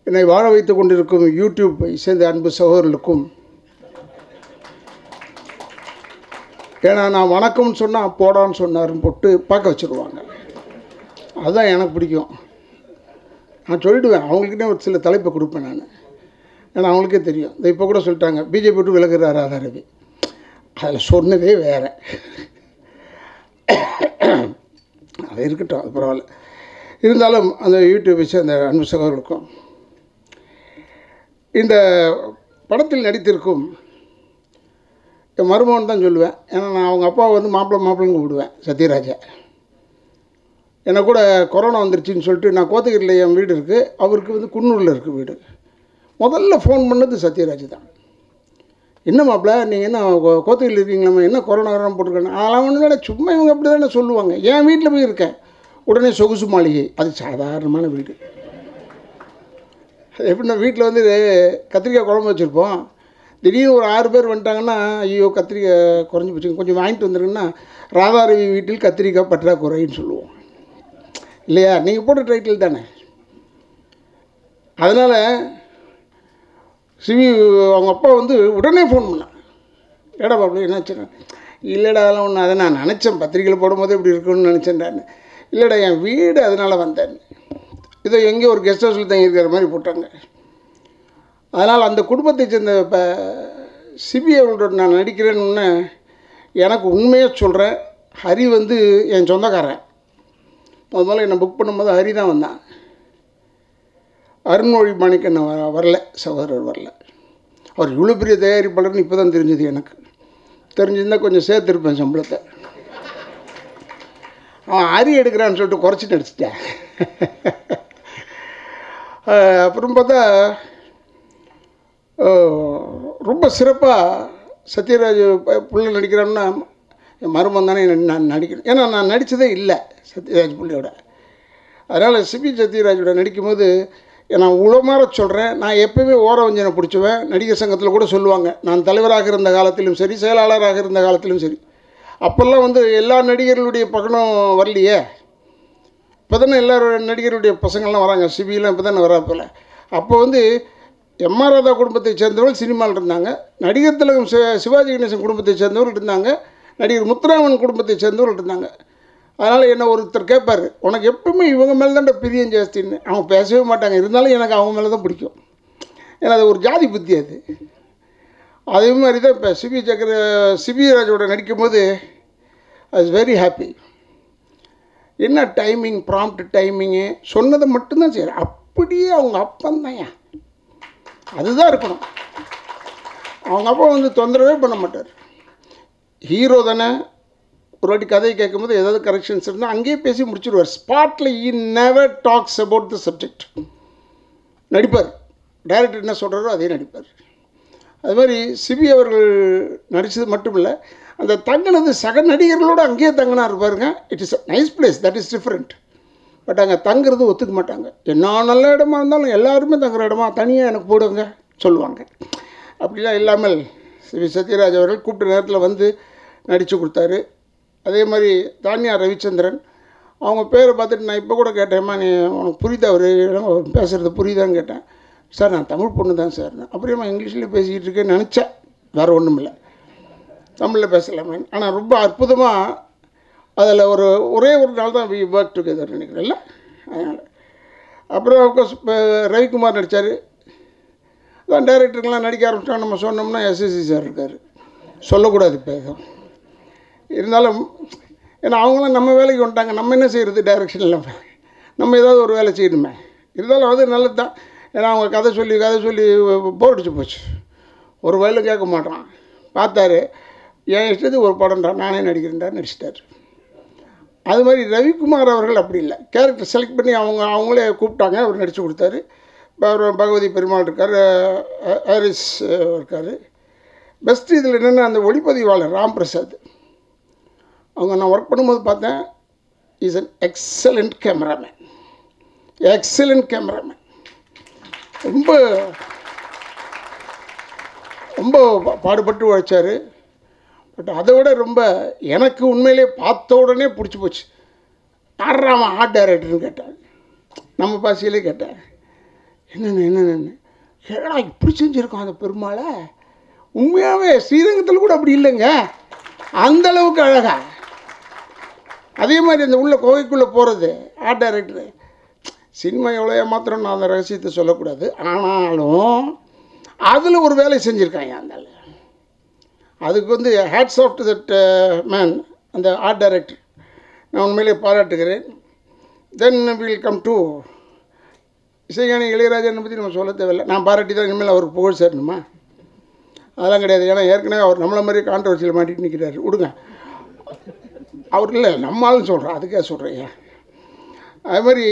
என்னை வாழ வைத்துக் கொண்டிருக்கும் யூடியூப்பை சேர்ந்த அன்பு சகோதரர்களுக்கும் ஏன்னா நான் வணக்கம்னு சொன்னால் போடான்னு சொன்னாருன்னு போட்டு பார்க்க வச்சுருவாங்க அதுதான் எனக்கு பிடிக்கும் நான் சொல்லிடுவேன் அவங்களுக்கிட்டே ஒரு சில தலைப்பை கொடுப்பேன் நான் ஏன்னா அவங்களுக்கே தெரியும் இதை இப்போ கூட சொல்லிட்டாங்க பிஜேபி விட்டு விலகுறாரு ராதாரவி அதில் சொன்னதே வேறு அது இருக்கட்டும் அது பரவாயில்ல இருந்தாலும் அந்த யூடியூபை சேர்ந்த அன்பு சகோதரர்களுக்கும் இந்த படத்தில் நடித்திருக்கும் என் மருமகன் தான் சொல்லுவேன் ஏன்னா நான் அவங்க அப்பாவை வந்து மாப்பிள்ளை மாப்பிள்ளைன்னு கூப்பிடுவேன் சத்யராஜா எனக்கு கூட கொரோனா வந்துருச்சுன்னு சொல்லிட்டு நான் கோத்தகிரியில் என் வீடு இருக்குது அவருக்கு வந்து குன்னூரில் இருக்குது வீடு முதல்ல ஃபோன் பண்ணது சத்யராஜ் தான் என்ன மாப்பிள்ள நீங்கள் என்ன கோ- கோத்தகிரியில் இருக்கீங்களாம்மா என்ன கொரோனா கொரோனா போட்டிருக்காங்க அதெல்லாம் ஒன்றும் இல்லை சும்மா இவங்க அப்படி தானே சொல்லுவாங்க என் வீட்டில் போய் இருக்கேன் உடனே சொகுசு மாளிகை அது சாதாரணமான வீடு எப்படின்னா வீட்டில் வந்து கத்திரிக்காய் குழம்பு வச்சுருப்போம் திடீர்னு ஒரு ஆறு பேர் வந்துட்டாங்கன்னா ஐயோ கத்திரிக்காய் குறைஞ்சி போச்சு கொஞ்சம் வாங்கிட்டு வந்துருங்கன்னா ராதாரவி வீட்டில் கத்திரிக்காய் பற்றாக்குறைன்னு சொல்லுவோம் இல்லையா நீங்கள் போட்ட டைட்டில் தானே அதனால் சிவி அவங்க அப்பா வந்து உடனே ஃபோன் பண்ணான் ஏடா பாப்பா என்னாச்சுன்னா இல்லைடா அதெல்லாம் ஒன்று அதை நான் நினச்சேன் பத்திரிக்கையில் போடும்போது இப்படி இருக்குன்னு நினச்சேன்டான்னு இல்லைடா என் வீடு அதனால் வந்தேன் இதை எங்கேயோ ஒரு கெஸ்ட் ஹவுஸில் தங்கியிருக்கிற மாதிரி போட்டாங்க அதனால் அந்த குடும்பத்தை சேர்ந்த இப்போ சிபி அவர்களோட நான் நடிக்கிறேன்னு எனக்கு உண்மையாக சொல்கிறேன் ஹரி வந்து என் சொந்தக்காரன் முத முதல்ல என்னை புக் பண்ணும்போது ஹரி தான் வந்தான் அருண்மொழி மாணிக்கன் வ- வரல சகோதரர் வரல அவர் இவ்வளோ பெரிய தயாரிப்பாளர்னு இப்போ தான் தெரிஞ்சது எனக்கு தெரிஞ்சிருந்தால் கொஞ்சம் சேர்த்துருப்பேன் சம்பளத்தை அவன் அரி எடுக்கிறான்னு சொல்லிட்டு குறைச்சி நடிச்சிட்டேன் அஹ் அப்புறம் பார்த்தா அஹ் ரொம்ப சிறப்பாக சத்யராஜ் ப- புள்ள நடிக்கிறான்னா என் மருமன் தானே என்ன- நான் நடிக்கணும் ஏன்னா நான் நடித்ததே இல்லை சத்யராஜ் புள்ளியோட அதனால் சிபி சத்யராஜோட நடிக்கும்போது நான் உளமாற சொல்கிறேன் நான் எப்போவுமே ஓரவஞ்சனை பிடிச்சுவேன் நடிகர் சங்கத்தில் கூட சொல்லுவாங்க நான் தலைவராக இருந்த காலத்திலும் சரி செயலாளராக இருந்த காலத்திலும் சரி அப்போல்லாம் வந்து எல்லா நடிகர்களுடைய பகனும் வரலையே இப்போ தானே எல்லாரும் நடிகருடைய பசங்கள்லாம் வராங்க சிபிலாம் இப்போ தானே வராப்பில் அப்போ வந்து எம்ஆர் ராதா குடும்பத்தை சேர்ந்தவர்கள் சினிமாவில் இருந்தாங்க நடிகர் திலகம் சி- சிவாஜி கணேசன் குடும்பத்தை சேர்ந்தவர்கள் இருந்தாங்க நடிகர் முத்துராமன் குடும்பத்தை சேர்ந்தவர்கள் இருந்தாங்க அதனால் என்ன ஒருத்தர் கேட்பார் உனக்கு எப்பவுமே இவங்க மேலே தான்டா பிரியம் ஜாஸ்தின்னு அவங்க பேசவே மாட்டாங்க இருந்தாலும் எனக்கு அவங்க மேலே தான் பிடிக்கும் ஏன்னா அது ஒரு ஜாதி புத்தி அது அதே மாதிரி தான் இப்போ சிபி சக்கர சிபி ராஜோட நடிக்கும்போது ஐ வாஸ் வெரி ஹாப்பி என்ன டைமிங் ப்ராம்ப்ட் டைமிங்கு சொன்னதை மட்டும்தான் செய்கிறேன் அப்படியே அவங்க அப்பந்தான் அதுதான் இருக்கணும் அவங்க அப்பா வந்து தொந்தரவே பண்ண மாட்டார் ஹீரோ தானே ஒரு வாட்டி கதையை கேட்கும்போது ஏதாவது கரெக்ஷன்ஸ் இருந்தால் அங்கேயே பேசி முடிச்சிடுவார் ஸ்பாட்டில் he never talks about the subject நடிப்பார் டைரக்டர் என்ன சொல்கிறாரோ அதே நடிப்பார் அது மாதிரி சிபி அவர்கள் நடித்தது மட்டும் இல்லை அந்த தங்கினது சக நடிகர்களோடு அங்கேயே தங்கினா இருப்பாருங்க it is nice place that is different but அங்கே தங்குறது ஒத்துக்க மாட்டாங்க என்ன நல்ல இடமா இருந்தாலும் எல்லாருமே தங்குற இடமா தனியாக எனக்கு போடுங்க சொல்லுவாங்க அப்படிலாம் இல்லாமல் ஸ்ரீ சத்யராஜ் அவர்கள் கூப்பிட்ட நேரத்தில் வந்து நடித்து கொடுத்தாரு அதே மாதிரி தானியா ரவிச்சந்திரன் அவங்க பேரை பார்த்துட்டு நான் இப்போ கூட கேட்டேம்மா நீ உனக்கு புரியுதா அவர் பேசுகிறது புரியுதான்னு கேட்டேன் சார் நான் தமிழ் பொண்ணு தான் சார் அப்புறமா இங்கிலீஷில் பேசிக்கிட்டு இருக்கேன்னு நினச்சேன் வேறு ஒன்றும் இல்லை தமிழில் பேசலாமே ஆனால் ரொம்ப அற்புதமாக அதில் ஒரு ஒரே ஒரு நாள் தான் வி ஒர்க் டுகெதர் நினைக்கிறேன்ல அதனால் அப்புறம் அஃப்கோர்ஸ் இப்போ ரவிக்குமார் நடித்தார் அதான் டைரக்டருக்கெலாம் நடிக்க ஆரம்பிச்சா நம்ம சொன்னோம்னா எஸ்எஸ்சி சார் இருக்கார் சொல்லக்கூடாது இப்போ எதுவும் இருந்தாலும் ஏன்னா அவங்களாம் நம்ம வேலைக்கு வந்துட்டாங்க நம்ம என்ன செய்கிறது டைரக்ஷனில் நம்ம ஏதாவது ஒரு வேலை செய்யணுமே இருந்தாலும் அது நல்லது தான் ஏன்னா அவங்க கதை சொல்லி கதை சொல்லி போர் அடிச்சு போச்சு ஒரு வயலு கேட்க மாட்டான் பார்த்தாரு என் இஷ்டத்துக்கு ஒரு படம்டா நானே நடிக்கிறேன்டா நடிச்சிட்டாரு அது மாதிரி ரவிக்குமார் அவர்கள் அப்படி இல்லை கேரக்டர் செலக்ட் பண்ணி அவங்க அவங்களே கூப்பிட்டாங்க அவர் நடித்து கொடுத்தாரு இப்போ அவர் பகவதி பெருமாள் இருக்கார் அஹ் ஹாரிஸ் அஹ் இருக்கார் பெஸ்ட்டு இதில் என்னென்னா அந்த ஒளிப்பதிவாளர் ராம் பிரசாத் அவங்க நான் ஒர்க் பண்ணும்போது பார்த்தேன் is an excellent cameraman excellent cameraman ரொம்ப ரொம்ப பா- பாடுபட்டு உழைச்சார் பட் அதை விட ரொம்ப எனக்கு உண்மையிலே பார்த்த உடனே பிடிச்சி போச்சு யாராம ஆர்ட் டைரக்டர்னு கேட்டேன் நம்ம பாஷையிலே கேட்டேன் என்னென்ன என்னென்ன ஏடா இப்படி செஞ்சுருக்கோம் அந்த பெருமாளை உண்மையாகவே ஸ்ரீரங்கத்தில் கூட அப்படி இல்லைங்க அந்த அளவுக்கு அழகா அதே மாதிரி அந்த உள்ள கோவைக்குள்ளே போகிறது ஆர்ட் டைரக்டரு சினிமா எவ்வளோ ஏமாத்திரம் நான் அந்த ரகசியத்தை சொல்லக்கூடாது ஆனாலும் அதில் ஒரு வேலை செஞ்சுருக்காங்க அந்த ஆளு. அதுக்கு வந்து hats off to that man அந்த ஆர்ட் டைரக்டர் நான் உண்மையிலே பாராட்டுகிறேன் தென் வில் கம் டு இசைஞானி இளையராஜனை பற்றி நம்ம சொல்ல தேவையில்லை நான் பாராட்டி தான் இனிமேல் அவருக்கு புகழ் சேரணுமா அதெல்லாம் கிடையாது ஏன்னா ஏற்கனவே அவர் நம்மளை மாதிரி கான்ட்ரவர்சியில் மாட்டிட்டு நிற்கிறாரு விடுங்க அவர் இல்லை நம்மளும் சொல்கிறோம் அதுக்கே சொல்கிறேன் அது மாதிரி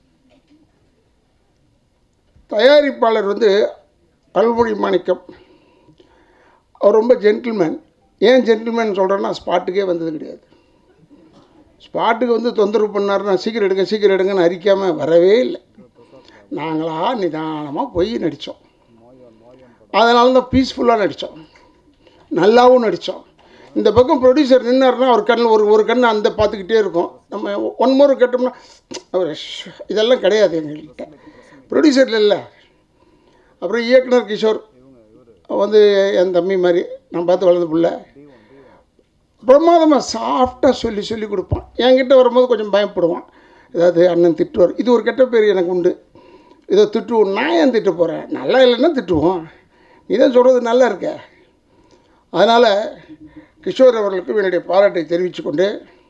தயாரிப்பாளர் வந்து அல்மொழி மாணிக்கம் அவர் ரொம்ப ஜென்டில்மேன் ஏன் ஜென்டில்மேன் சொல்கிறேன்னா ஸ்பாட்டுக்கே வந்தது கிடையாது ஸ்பாட்டுக்கு வந்து தொந்தரவு பண்ணாருன்னா சீக்கிரம் எடுங்க சீக்கிரம் எடுங்கன்னு அரிக்காமல் வரவே இல்லை நாங்களா நிதானமாக போய் நடித்தோம் அதனால தான் பீஸ்ஃபுல்லாக நடித்தோம் நல்லாவும் நடித்தோம் இந்த பக்கம் ப்ரொடியூசர் நின்னாருன்னா அவர் கண்ணில் ஒரு ஒரு கண் அந்த பார்த்துக்கிட்டே இருக்கும் நம்ம ஒன் மோர் கேட்டோம்னா அவர் ஷ், இதெல்லாம் கிடையாது எங்கள்கிட்ட ப்ரொடியூசரில் இல்லை அப்புறம் இயக்குனர் கிஷோர் வந்து என் தம்பி மாதிரி நான் பார்த்து வளர்ந்த பிள்ளை பிரமாதமாக சாஃப்டாக சொல்லி சொல்லி கொடுப்பான் என்கிட்ட வரும்போது கொஞ்சம் பயப்படுவான் ஏதாவது அண்ணன் திட்டுவார் இது ஒரு கெட்ட பேர் எனக்கு உண்டு இதை திட்டுவோம் நான் ஏன் திட்ட போகிறேன் நல்லா இல்லைன்னா திட்டுவோம் நீ தான் சொல்கிறது நல்லா இருக்க அதனால் கிஷோர் அவர்களுக்கு என்னுடைய பாராட்டை தெரிவித்து கொண்டு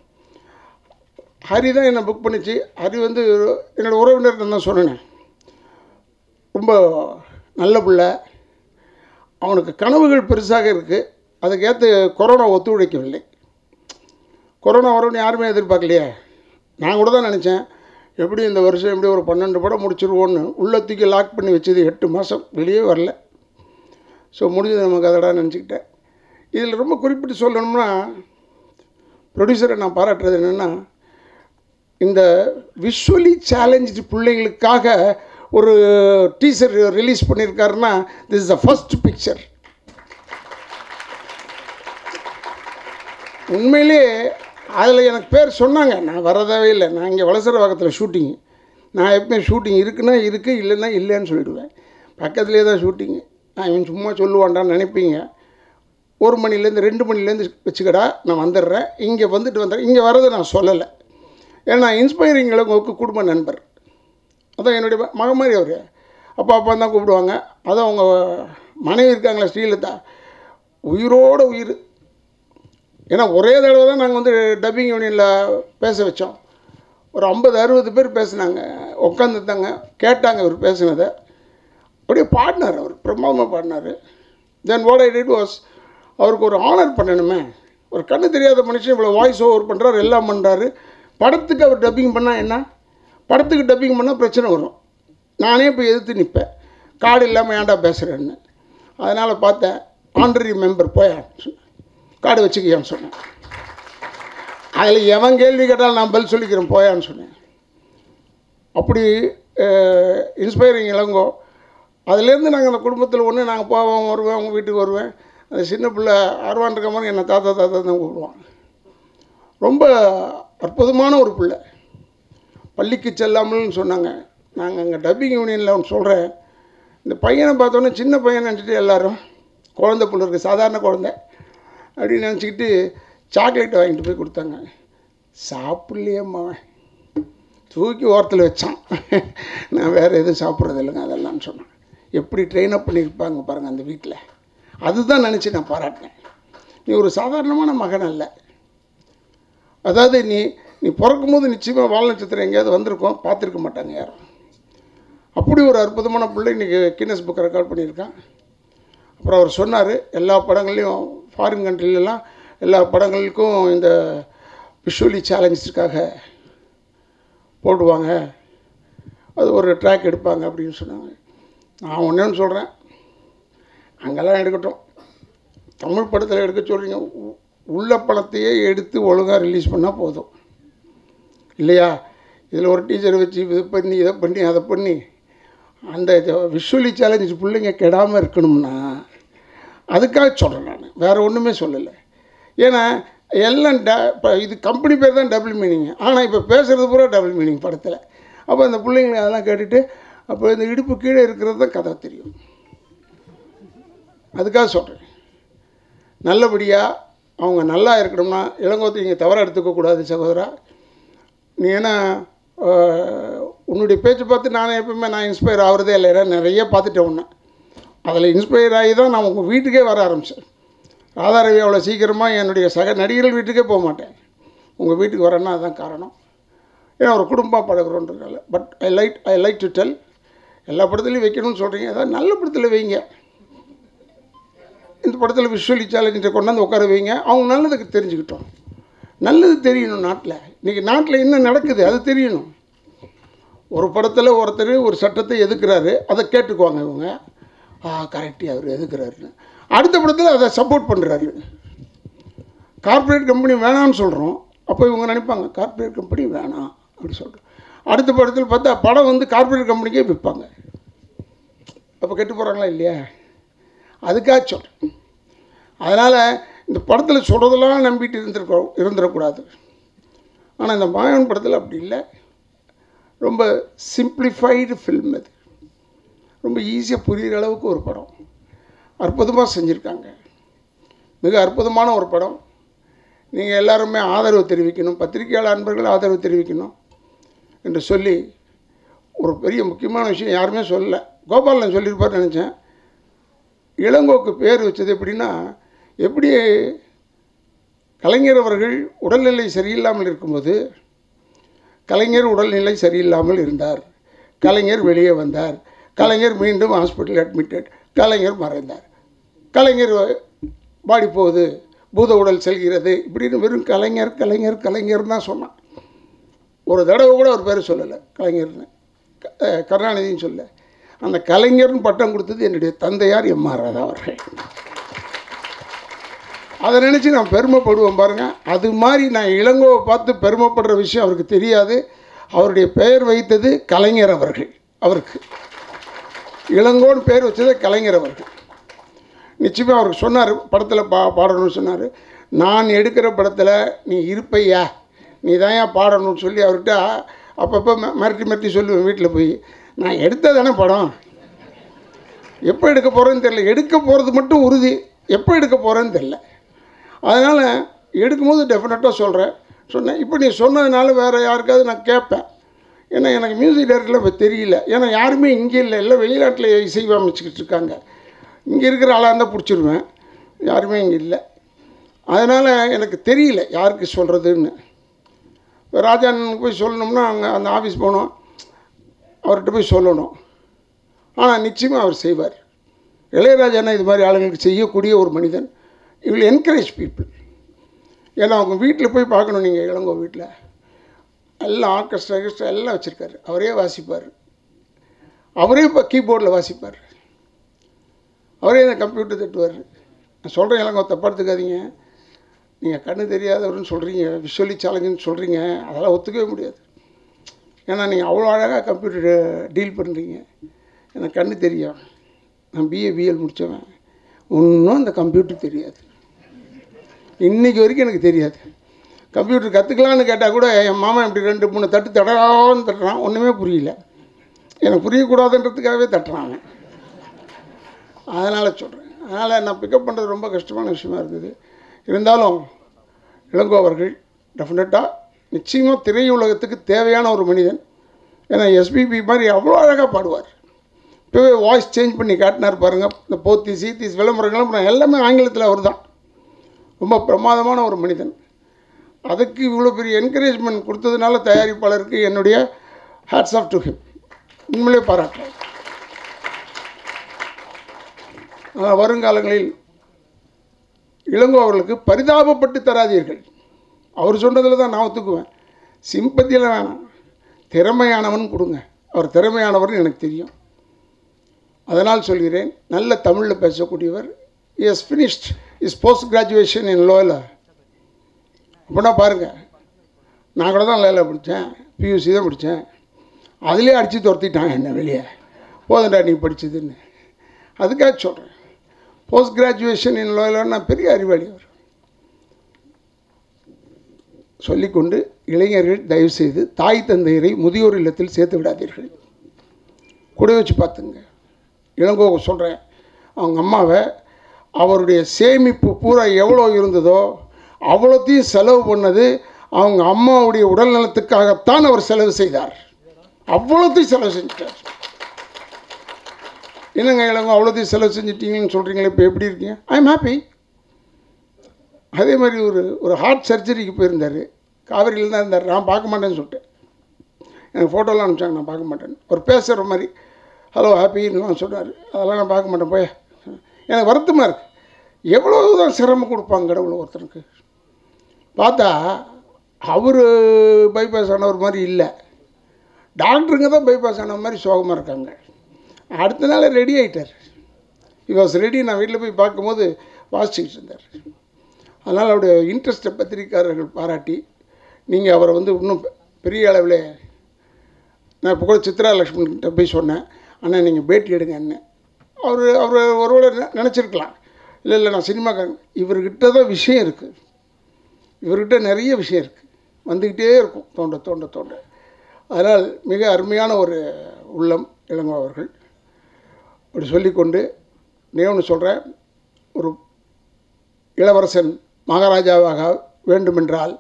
ஹரி தான் என்னை புக் பண்ணிச்சு ஹரி வந்து என்னோட உறவினர் நான் தான் சொன்னேன் ரொம்ப நல்ல பிள்ளை அவனுக்கு கனவுகள் பெருசாக இருக்குது அதுக்கேற்ற கொரோனா ஒத்துழைக்கவில்லை கொரோனா வரும்னு யாருமே எதிர்பார்க்கலையே நான் கூட தான் நினச்சேன் எப்படி இந்த வருஷம் எப்படி ஒரு பன்னெண்டு படம் முடிச்சிருவோன்னு உள்ளத்துக்கு லாக் பண்ணி வச்சது எட்டு மாதம் வெளியே வரல ஸோ முடிஞ்சது நமக்கு அதடா நினச்சிக்கிட்டேன் இதில் ரொம்ப குறிப்பிட்டு சொல்லணும்னா ப்ரொடியூசரை நான் பாராட்டுறது என்னென்னா இந்த விஷுவலி சேலஞ்சு பிள்ளைங்களுக்காக ஒரு டீசர் ரிலீஸ் பண்ணியிருக்காருன்னா this is the first picture உண்மையிலே அதில் எனக்கு பேர் சொன்னாங்க நான் வரதவே இல்லை நான் இங்கே வளசரவாக்கத்தில் ஷூட்டிங் நான் எப்பவுமே ஷூட்டிங் இருக்குன்னா இருக்குது இல்லைன்னா இல்லைன்னு சொல்லிடுவேன் பக்கத்துலேயே தான் ஷூட்டிங்கு நான் இவன் சும்மா சொல்லுவான்டான்னு நினைப்பீங்க ஒரு மணிலேருந்து ரெண்டு மணிலேருந்து வச்சுக்கடா நான் வந்துடுறேன் இங்கே வந்துட்டு வந்துடுறேன் இங்கே வரதை நான் சொல்லலை ஏன்னா இன்ஸ்பைரிங் இளங்கோவுக்கு குடும்ப நண்பர் அதான் என்னுடைய ம- மகன் மாதிரி அவர் அப்பா அப்பா தான் கூப்பிடுவாங்க அதான் அவங்க மனைவி இருக்காங்களே ஸ்ரீலதா உயிரோட உயிர் ஏன்னா ஒரே தடவை தான் நாங்கள் வந்து டப்பிங் யூனியனில் பேச வச்சோம் ஒரு ஐம்பது அறுபது பேர் பேசுனாங்க உட்காந்துட்டாங்க கேட்டாங்க இவர் பேசுனதை அப்படியே பாடினார் அவர் பிரமாதமாக பாடினார் then what I did was அவருக்கு ஒரு ஆனர் பண்ணணுமே ஒரு கண்ணு தெரியாத மனுஷன் இவ்வளோ வாய்ஸ் ஓவர் பண்ணுறாரு எல்லாம் பண்ணுறாரு படத்துக்கு அவர் டப்பிங் பண்ணால் என்ன படத்துக்கு டப்பிங் பண்ணால் பிரச்சனை வரும் நானே போய் எதிர்த்து நிற்பேன் கார்டு இல்லாமல் ஏன்டா பேசுகிறேன்னு அதனால் பார்த்தேன் ஆண்டரி மெம்பர் போயான்னு சொன்னேன் கார்டு வச்சுக்கியான்னு சொன்னேன் அதில் எவன் கேள்வி கேட்டாலும் நான் பதில் சொல்லிக்கிறேன் போயான்னு சொன்னேன் அப்படி இன்ஸ்பைரிங் இளங்கோ அதுலேருந்து நாங்கள் அந்த குடும்பத்தில் ஒன்று நாங்கள் போவோம் வருவேன் அவங்க வீட்டுக்கு வருவேன் அந்த சின்ன பிள்ளை ஆர்வான் இருக்க மாதிரி என்னை தாத்தா தாத்தா தான் கூப்பிடுவான் ரொம்ப அற்புதமான ஒரு பிள்ளை பள்ளிக்கு செல்லாமல்னு சொன்னாங்க நாங்கள் அங்கே டப்பிங் யூனியனில் ஒன்று சொல்கிறேன் இந்த பையனை பார்த்தோன்னே சின்ன பையன் நினச்சிட்டு எல்லாரும் குழந்தை புள்ள இருக்குது சாதாரண குழந்தை அப்படின்னு நினச்சிக்கிட்டு சாக்லேட் வாங்கிட்டு போய் கொடுத்தாங்க சாப்பிட்லையேம்மா அவன். தூக்கி ஓரத்தில் வச்சான் நான் வேறு எதுவும் சாப்பிட்றது இல்லைங்க அதெல்லாம் சொன்னேன் எப்படி ட்ரெயின் அப் பண்ணியிருப்பாங்க பாருங்கள் அந்த வீட்டில் அதுதான் நினச்சி நான் பாராட்டினேன் நீ ஒரு சாதாரணமான மகன் அல்ல அதாவது நீ நீ பிறக்கும்போது நிச்சயமாக வால் நட்சத்திரம் எங்கேயாவது வந்திருக்கோம் பார்த்துருக்க மாட்டாங்க யாரும் அப்படி ஒரு அற்புதமான பிள்ளை இன்றைக்கி கின்னஸ் புக் ரெக்கார்ட் பண்ணியிருக்கான் அப்புறம் அவர் சொன்னார் எல்லா படங்கள்லையும் ஃபாரின் கண்ட்ரிலலாம் எல்லா படங்களுக்கும் இந்த விஷுவலி சேலஞ்சஸ்க்காக போடுவாங்க அது ஒரு ட்ராக் எடுப்பாங்க அப்படின்னு சொன்னாங்க நான் ஒன்றே ஒன்று சொல்கிறேன் அங்கெல்லாம் எடுக்கட்டும் தமிழ் படத்தில் எடுக்க சொல்கிறீங்க உ- உள்ள படத்தையே எடுத்து ஒழுங்காக ரிலீஸ் பண்ணால் போதும் இல்லையா இதில் ஒரு டீச்சர் வச்சு இது பண்ணி இதை பண்ணி அதை பண்ணி அந்த விஷுவலி சேலஞ்சு பிள்ளைங்க கெடாமல் இருக்கணும்னா அதுக்காக சொல்கிறேன் நான் வேறு ஒன்றுமே சொல்லலை ஏன்னா எல்லாம் ட இப்போ இது கம்பெனி பேர் தான் டபுள் மீனிங் ஆனால் இப்போ பேசுகிறது பூரா டபுள் மீனிங் படத்தில் அப்போ அந்த பிள்ளைங்க அதெல்லாம் கேட்டுட்டு அப்போ இந்த இடுப்பு கீழே இருக்கிறது தான் கதை தெரியும் அதுக்காக சொல்கிறேன் நல்லபடியாக அவங்க நல்லா இருக்கணும்னா இளங்கோத்தை நீங்கள் தவறாக எடுத்துக்கக்கூடாது சகோதரா நீ ஏன்னா ஆஹ், உன்னுடைய பேச்சை பார்த்து நானே எப்பவுமே நான் இன்ஸ்பயர் ஆகிறதே இல்லை ஏன்னா நிறைய பார்த்துட்டேன் உன்னை அதில் இன்ஸ்பயர் ஆகி தான் நான் உங்கள் வீட்டுக்கே வர ஆரம்பித்தேன் ராதாரவி அவ்வளோ சீக்கிரமாக என்னுடைய சக நடிகர்கள் வீட்டுக்கே போக மாட்டேன் உங்கள் வீட்டுக்கு வரேன்னா அதுதான் காரணம் ஏன்னா ஒரு குடும்பமாக பழகிறோன்றதால but I like I like to tell எல்லா படத்துலையும் வைக்கணும்னு சொல்கிறீங்க அதாவது நல்ல படத்தில் வைங்க இந்த படத்தில் விஷுவலி சேலஞ்சை கொண்டாந்து உட்கார வைங்க அவங்க நல்லதுக்கு தெரிஞ்சுக்கிட்டோம் நல்லது தெரியணும் நாட்டில் இன்றைக்கி நாட்டில் என்ன நடக்குது அது தெரியணும் ஒரு படத்தில் ஒருத்தர் ஒரு சட்டத்தை எதுக்குறாரு அதை கேட்டுக்குவாங்க இவங்க ஆ கரெக்டி அவர் எதுக்குறாருன்னு அடுத்த படத்தில் அதை சப்போர்ட் பண்ணுறாரு கார்ப்பரேட் கம்பெனி வேணாம்னு சொல்கிறோம் அப்போ இவங்க நினைப்பாங்க கார்ப்பரேட் கம்பெனி வேணாம் அப்படி சொல்கிறோம் அடுத்த படத்தில் பார்த்தா படம் வந்து கார்ப்பரேட் கம்பெனிக்கே விற்பாங்க அப்போ கெட்டு போகிறாங்களா இல்லையா அதுக்காக சொல்கிறேன் அதனால் இந்த படத்தில் சொல்கிறதெல்லாம் நம்பிட்டு இருந்திருக்க இருந்துடக்கூடாது ஆனால் இந்த மாயவன் படத்தில் அப்படி இல்லை ரொம்ப சிம்பிளிஃபைடு ஃபில்ம் அது ரொம்ப ஈஸியாக புரிகிற அளவுக்கு ஒரு படம் அற்புதமாக செஞ்சுருக்காங்க மிக அற்புதமான ஒரு படம் நீங்கள் எல்லாருமே ஆதரவு தெரிவிக்கணும் பத்திரிகையாளர் அன்பர்கள் ஆதரவு தெரிவிக்கணும் என்று சொல்லி ஒரு பெரிய முக்கியமான விஷயம் யாருமே சொல்லலை கோபாலன் சொல்லியிருப்பார்னு நினச்சேன் இளங்கோக்கு பேர் வச்சது எப்படின்னா எப்படி கலைஞர் அவர்கள் உடல்நிலை சரியில்லாமல் இருக்கும்போது கலைஞர் உடல்நிலை சரியில்லாமல் இருந்தார் கலைஞர் வெளியே வந்தார் கலைஞர் மீண்டும் ஹாஸ்பிட்டல் அட்மிட்டட் கலைஞர் மறைந்தார் கலைஞர் பாடி போகுது பூத உடல் செல்கிறது இப்படின்னு வெறும் கலைஞர் கலைஞர் கலைஞர் தான் சொன்னான் ஒரு தடவை கூட ஒரு பேர் சொல்லலை கலைஞர்னு க- அஹ் கருணாநிதின்னு சொல்ல அந்த கலைஞர்னு பட்டம் கொடுத்தது என்னுடைய தந்தையார் எம் ஆர் ராதா அவர்கள் அதை நினச்சி நான் பெருமைப்படுவேன் பாருங்கள் அது மாதிரி நான் இளங்கோவை பார்த்து பெருமைப்படுற விஷயம் அவருக்கு தெரியாது அவருடைய பெயர் வைத்தது கலைஞர் அவர்கள் அவருக்கு இளங்கோன்னு பேர் வச்சது கலைஞர் அவர்கள் நிச்சயமாக அவருக்கு சொன்னார் படத்தில் பா பாடணும்னு சொன்னார் நான் எடுக்கிற படத்தில் நீ இருப்பையா நீ தான் ஏன் பாடணும்னு சொல்லி அவர்கிட்ட அப்பப்போ ம- மிரட்டி மிரட்டி சொல்லுவேன் வீட்டில் போய் நான் எடுத்தது தானே படம் எப்போ எடுக்க போகிறேன்னு தெரில எடுக்க போகிறது மட்டும் உறுதி எப்போ எடுக்க போகிறேன்னு தெரில அதனால் எடுக்கும்போது டெஃபினட்டாக சொல்கிறேன் சொன்னேன் இப்போ நீ சொன்னதுனால வேறு யாருக்காவது நான் கேட்பேன் ஏன்னா எனக்கு மியூசிக் டைரக்டரில் இப்போ தெரியல ஏன்னா யாருமே இங்கே இல்லை எல்லாம் வெளிநாட்டில் இசை அமைச்சிக்கிட்டு இருக்காங்க இங்கே இருக்கிற ஆளாக இருந்தால் பிடிச்சிருவேன் யாருமே இங்கே இல்லை அதனால் எனக்கு தெரியல யாருக்கு சொல்கிறதுன்னு இப்போ ராஜானுக்கு போய் சொல்லணும்னா அங்கே அந்த ஆஃபீஸ் போகணும் அவர்கிட்ட போய் சொல்லணும் ஆனால் நிச்சயமாக அவர் செய்வார் இளையராஜானா இது மாதிரி ஆளுங்களுக்கு செய்யக்கூடிய ஒரு மனிதன் இவில் என்கரேஜ் பீப்புள் ஏன்னா அவங்க வீட்டில் போய் பார்க்கணும் நீங்கள் இளங்கோ வீட்டில் எல்லாம் ஆர்கெஸ்ட்ரா ஆர்கெஸ்ட்ரா எல்லாம் வச்சுருக்காரு அவரே வாசிப்பார் அவரே இப்போ கீபோர்டில் வாசிப்பார் அவரே இந்த கம்ப்யூட்டர் தட்டுவார் நான் சொல்கிறேன் இளங்கோ தப்பாக எடுத்துக்காதீங்க நீங்கள் கண்ணு தெரியாதவர்னு சொல்கிறீங்க விஷுவலி சேலஞ்சுன்னு சொல்கிறீங்க அதெல்லாம் ஒத்துக்கவே முடியாது ஏன்னா நீங்கள் அவ்வளோ அழகாக கம்ப்யூட்டர் டீல் பண்ணுறீங்க எனக்கு கண்ணு தெரியும் நான் பிஏ பிஎல் முடித்தவன் ஒன்றும் அந்த கம்ப்யூட்டர் தெரியாது இன்றைக்கி வரைக்கும் எனக்கு தெரியாது கம்ப்யூட்டர் கற்றுக்கலான்னு கேட்டால் கூட என் மாமன் இப்படி ரெண்டு மூணு தட்டு தடவான்னு தட்டுறான் ஒன்றுமே புரியல எனக்கு புரியக்கூடாதுன்றதுக்காகவே தட்டுறான் அவன் அதனால் சொல்கிறேன் அதனால் நான் பிக்கப் பண்ணுறது ரொம்ப கஷ்டமான விஷயமா இருந்தது இருந்தாலும் இளங்கோ அவர்கள் டெஃபினட்டாக நிச்சயமாக திரையுலகத்துக்கு தேவையான ஒரு மனிதன் ஏன்னா எஸ்பிபி மாதிரி அவ்வளோ அழகாக பாடுவார் இப்போவே வாய்ஸ் சேஞ்ச் பண்ணி காட்டினார் பாருங்கள் இந்த போத்தி சீத்திஸ் விளம்பரங்களும் அப்புறம் எல்லாமே ஆங்கிலத்தில் அவர் தான் ரொம்ப பிரமாதமான ஒரு மனிதன் அதுக்கு இவ்வளோ பெரிய என்கரேஜ்மெண்ட் கொடுத்ததுனால தயாரிப்பாளருக்கு என்னுடைய ஹேட்ஸ் ஆஃப் டு ஹிம் உண்மையிலே பாராட்டுறேன் ஆனால் வருங்காலங்களில் இளங்கோ அவர்களுக்கு பரிதாபப்பட்டு தராதீர்கள் அவர் சொன்னதில் தான் நான் ஒத்துக்குவேன் சிம்பத்தியில் வேணாம் திறமையானவன் கொடுங்க அவர் திறமையானவர்னு எனக்கு தெரியும் அதனால் சொல்கிறேன் நல்ல தமிழில் பேசக்கூடியவர் is finished is post graduation in Loyola அப்படின்னா பாருங்கள் நான் கூட தான் லேல படித்தேன் பியூசி தான் படித்தேன் அதிலே அடித்து துரத்திட்டான் என்ன வெளியே போதண்டா நீ படிச்சதுன்னு அதுக்காக சொல்கிறேன் போஸ்ட் கிராஜுவேஷன் இன் லோயலான்னு நான் பெரிய அறிவாளி அவர் சொல்லிக்கொண்டு இளைஞர்கள் தயவுசெய்து தாய் தந்தையரை முதியோர் இல்லத்தில் சேர்த்து விடாதீர்கள் கூட வச்சு பார்த்துங்க இளங்கோ சொல்கிறேன் அவங்க அம்மாவை அவருடைய சேமிப்பு பூரா எவ்வளோ இருந்ததோ அவ்வளோத்தையும் செலவு பண்ணது அவங்க அம்மாவுடைய உடல் நலத்துக்காகத்தான் அவர் செலவு செய்தார் அவ்வளோத்தையும் செலவு செஞ்சிட்டார் என்னங்க இளங்கோ அவ்வளோத்தையும் செலவு செஞ்சிட்டீங்கன்னு சொல்கிறீங்களே இப்போ எப்படி இருக்கீங்க ஐ எம் ஹாப்பி அதே மாதிரி ஒரு ஒரு ஹார்ட் சர்ஜரிக்கு போயிருந்தார் காவிரியில் தான் இருந்தார் நான் பார்க்க மாட்டேன்னு சொல்லிட்டேன் எனக்கு ஃபோட்டோலாம் அனுப்பிச்சாங்க நான் பார்க்க மாட்டேன் ஒரு பேசுகிற மாதிரி ஹலோ ஹாப்பின்னு சொன்னார் அதெல்லாம் நான் பார்க்க மாட்டேன் போய் எனக்கு வருத்தமாக இருக்குது எவ்வளோ தான் சிரமம் கொடுப்பாங்க கடவுள் ஒருத்தனுக்கு பார்த்தா அவர் பைபாஸ் ஆனவர் மாதிரி இல்லை டாக்டருங்க தான் பைபாஸ் ஆன மாதிரி சோகமாக இருக்காங்க அடுத்த நாள் ரெடி ஆகிட்டார் வாஸ் ரெடி நான் வீட்டில் போய் பார்க்கும்போது வாசிச்சுக்கிட்டு இருந்தார் அதனால் அவருடைய இன்ட்ரெஸ்ட்டை பத்திரிக்கையாளர்கள் பாராட்டி நீங்கள் அவரை வந்து இன்னும் பெ- பெரிய அளவில் நான் இப்போ கூட சித்ரா லக்ஷ்மண்கிட்ட போய் சொன்னேன் அண்ணா நீங்கள் பேட்டி எடுங்க என்ன அவர் அவர் ஒருவேளை நெ- நினச்சிருக்கலாம் இல்லை இல்லை நான் சினிமாக்காரன் இவர்கிட்ட தான் விஷயம் இருக்குது இவர்கிட்ட நிறைய விஷயம் இருக்குது வந்துக்கிட்டே இருக்கும் தோண்ட தோண்ட தோண்ட அதனால் மிக அருமையான ஒரு உள்ளம் இளங்கோ அவர்கள் அப்படி சொல்லிக்கொண்டு நே ஒன்று சொல்கிறேன் ஒரு இளவரசன் மகாராஜாவாக வேண்டுமென்றால்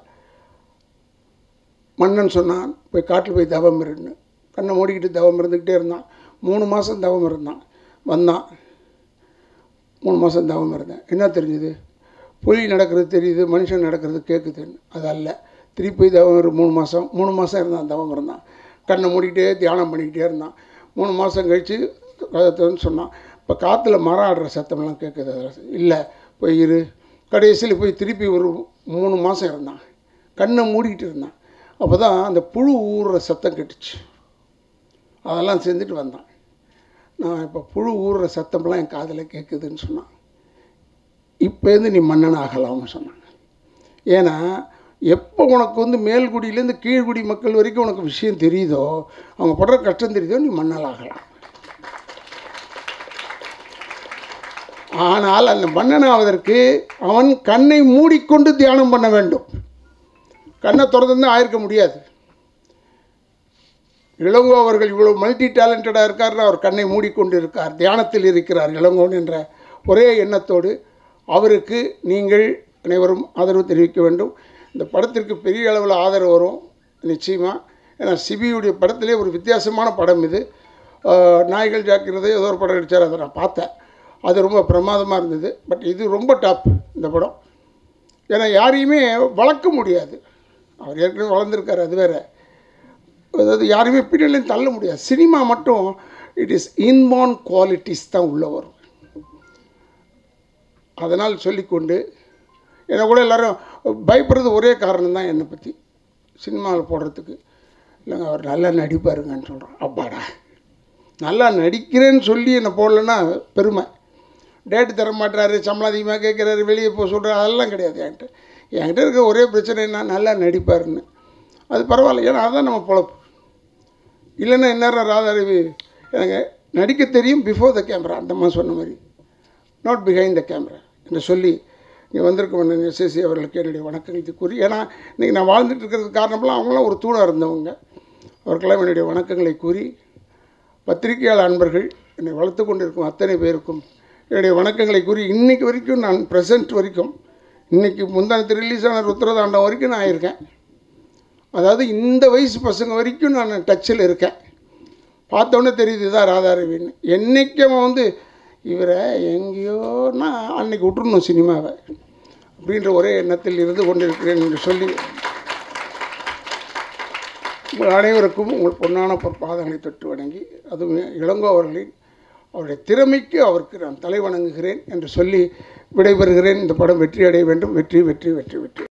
மன்னன் சொன்னான் போய் காட்டில் போய் தவம் இருன்னு கண்ணை மூடிக்கிட்டு தவம் இருந்துக்கிட்டே இருந்தான் மூணு மாதம் தவம் இருந்தான் வந்தான் மூணு மாதம் தவம் இருந்தேன் என்ன தெரிஞ்சுது புலி நடக்கிறது தெரியுது மனுஷன் நடக்கிறது கேட்குதுன்னு அது அல்ல திருப்பி போய் தவம் இரு மூணு மாதம் மூணு மாதம் இருந்தான் தவம் இருந்தான் கண்ணை மூடிக்கிட்டே தியானம் பண்ணிக்கிட்டே இருந்தான் மூணு மாதம் கழித்து கதத்துன்னு சொன்னான் இப்போ காற்றுல மரம் ஆடுற சத்தம்லாம் கேட்குது அதில் இல்லை போய் இரு கடைசியில் போய் திருப்பி ஒரு மூணு மாதம் இருந்தான் கண்ணை மூடிக்கிட்டு இருந்தான் அப்போ தான் அந்த புழு ஊறுற சத்தம் கேட்டுச்சு அதெல்லாம் செஞ்சுட்டு வந்தான் நான் இப்போ புழு ஊறுற சத்தம்லாம் என் காதில் கேட்குதுன்னு சொன்னான் இப்போருந்து நீ மன்னன் ஆகலாம்னு சொன்னாங்க ஏன்னா எப்போ உனக்கு வந்து மேல்குடியிலேருந்து கீழ்குடி மக்கள் வரைக்கும் உனக்கு விஷயம் தெரியுதோ அவங்க படுற கஷ்டம் தெரியுதோ நீ மன்னல் ஆகலாம் ஆனால் அந்த மன்னன் ஆவதற்கு அவன் கண்ணை மூடிக்கொண்டு தியானம் பண்ண வேண்டும் கண்ணை திறந்து ஆயிருக்க முடியாது இளங்கோ அவர்கள் இவ்வளோ மல்டி டேலண்டடாக இருக்கார்னு அவர் கண்ணை மூடிக்கொண்டு இருக்கார் தியானத்தில் இருக்கிறார் இளங்கோன் என்ற ஒரே எண்ணத்தோடு அவருக்கு நீங்கள் அனைவரும் ஆதரவு தெரிவிக்க வேண்டும் இந்த படத்திற்கு பெரிய அளவில் ஆதரவு வரும் நிச்சயமாக ஏன்னா சிபியுடைய படத்திலே ஒரு வித்தியாசமான படம் இது ஆஹ், நாய்கள் ஜாக்கிரதை ஏதோ ஒரு படம் நடித்தார் அதை நான் பார்த்தேன் அது ரொம்ப பிரமாதமாக இருந்தது பட் இது ரொம்ப டாப் இந்த படம் ஏன்னா யாரையுமே வளர்க்க முடியாது அவர் ஏற்கனவே வளர்ந்துருக்காரு அது வேற அதாவது யாரையுமே பின்னணியும் தள்ள முடியாது சினிமா மட்டும் இட் இஸ் இன்பார்ன் குவாலிட்டிஸ் தான் உள்ளே வரும் அதனால் சொல்லிக்கொண்டு என்னை கூட எல்லாரும் பயப்படுறது ஒரே காரணம் தான் என்னை பற்றி சினிமாவில் போடுறதுக்கு இல்லைங்க அவர் நல்லா நடிப்பாருங்கன்னு சொல்கிறோம் அப்பாடா நல்லா நடிக்கிறேன்னு சொல்லி என்னை போடலன்னா பெருமை டேட்டு தர மாட்டாரு சம்பளம் அதிகமாக கேட்குறாரு வெளியே போக சொல்கிறாரு அதெல்லாம் கிடையாது என்கிட்ட என்கிட்ட இருக்க ஒரே பிரச்சனை என்ன நல்லா நடிப்பாருன்னு அது பரவாயில்ல ஏன்னா அதுதான் நம்ம பொழப்பு இல்லைன்னா இந்நேரம் ராதாரவி எனக்கு நடிக்க தெரியும் பிஃபோர் த கேமரா அந்த மாதிரி சொன்ன மாதிரி நாட் பிஹைண்ட் த கேமரா என்று சொல்லி இங்கே வந்திருக்க எஸ்எஸ்சி அவர்களுக்கு என்னுடைய வணக்கங்களை கூறி ஏன்னா இன்றைக்கி நான் வாழ்ந்துட்டு இருக்கிறதுக்கு காரணம்லாம் அவங்களாம் ஒரு தூணாக இருந்தவங்க அவருக்கெல்லாம் என்னுடைய வணக்கங்களை கூறி பத்திரிகையாளர் அன்பர்கள் என்னை வளர்த்து கொண்டிருக்கும் அத்தனை பேருக்கும் என்னுடைய வணக்கங்களை கூறி இன்னைக்கு வரைக்கும் நான் ப்ரெசன்ட் வரைக்கும் இன்னைக்கு முந்தானத்து ரிலீஸ் ஆன ருத்ரதாண்டம் வரைக்கும் நான் இருக்கேன் அதாவது இந்த வயசு பசங்க வரைக்கும் நான் டச்சில் இருக்கேன் பார்த்தோன்னே தெரியுது இதான் ராதாரவின்னு என்னைக்கு அவன் வந்து இவரை எங்கேயோன்னா அன்னைக்கு விட்டுறணும் சினிமாவை அப்படின்ற ஒரே எண்ணத்தில் இருந்து கொண்டிருக்கிறேன் என்று சொல்லி உங்கள் அனைவருக்கும் உங்கள் பொன்னான பொற்பாதங்களை தொட்டு வணங்கி அதுவும் இளங்கோ அவர்களின் அவருடைய திறமைக்கு அவருக்கு நான் தலை வணங்குகிறேன் என்று சொல்லி விடைபெறுகிறேன் இந்த படம் வெற்றி அடைய வேண்டும் வெற்றி வெற்றி வெற்றி வெற்றி